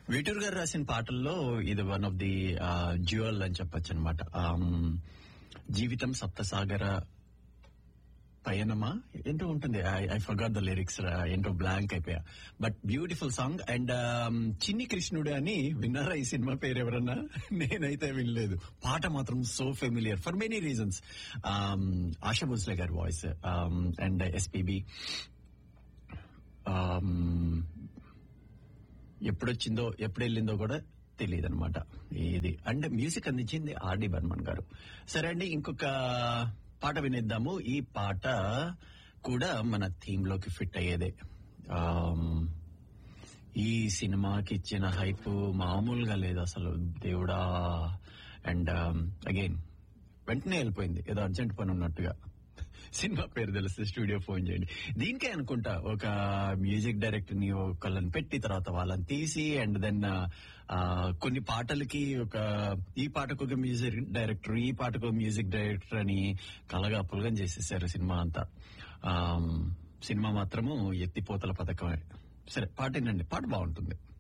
వేటూరు గారు రాసిన పాటల్లో ఇది వన్ ఆఫ్ ది జ్యువల్ అని చెప్పొచ్చు అనమాట జీవితం సప్తసాగర పయనమా ఏంటో ఉంటుంది ఐ ఫర్గాట్ ద లిరిక్స్ ఏంటో బ్లాంక్ అయిపోయా but beautiful song and Chinni Krishnudu అని విన్నారా ఈ సినిమా పేరు ఎవరన్నా నేనైతే వినలేదు పాట మాత్రం so familiar for many reasons Asha Bhosle గారి వాయిస్ అండ్ ఎస్పీబి ఎప్పుడొచ్చిందో ఎప్పుడు వెళ్ళిందో కూడా తెలియదు అనమాట ఇది అండ్ మ్యూజిక్ అందించింది ఆర్డి బర్మన్ గారు సరే అండి ఇంకొక పాట వినేద్దాము ఈ పాట కూడా మన థీమ్ లోకి ఫిట్ అయ్యేదే ఆమ్, ఈ సినిమాకి ఇచ్చిన హైప్ మామూలుగా లేదు అసలు దేవుడా అండ్ అగైన్ వెంటనే వెళ్ళిపోయింది ఏదో అర్జెంట్ పని ఉన్నట్టుగా సినిమా పేరు తెలిస్తే స్టూడియో ఫోన్ చేయండి దీనికే అనుకుంటా ఒక మ్యూజిక్ డైరెక్టర్ ని ఒకళ్ళని పెట్టి తర్వాత వాళ్ళని తీసి అండ్ దెన్ కొన్ని పాటలకి ఒక ఈ పాటకు ఒక మ్యూజిక్ డైరెక్టర్ ఈ పాటకు ఒక మ్యూజిక్ డైరెక్టర్ అని కలగా పులగం చేసేసారు సినిమా అంతా ఆమ్, సినిమా మాత్రము ఎత్తిపోతల పథకమే సరే పాట ఏంటండి పాట బాగుంటుంది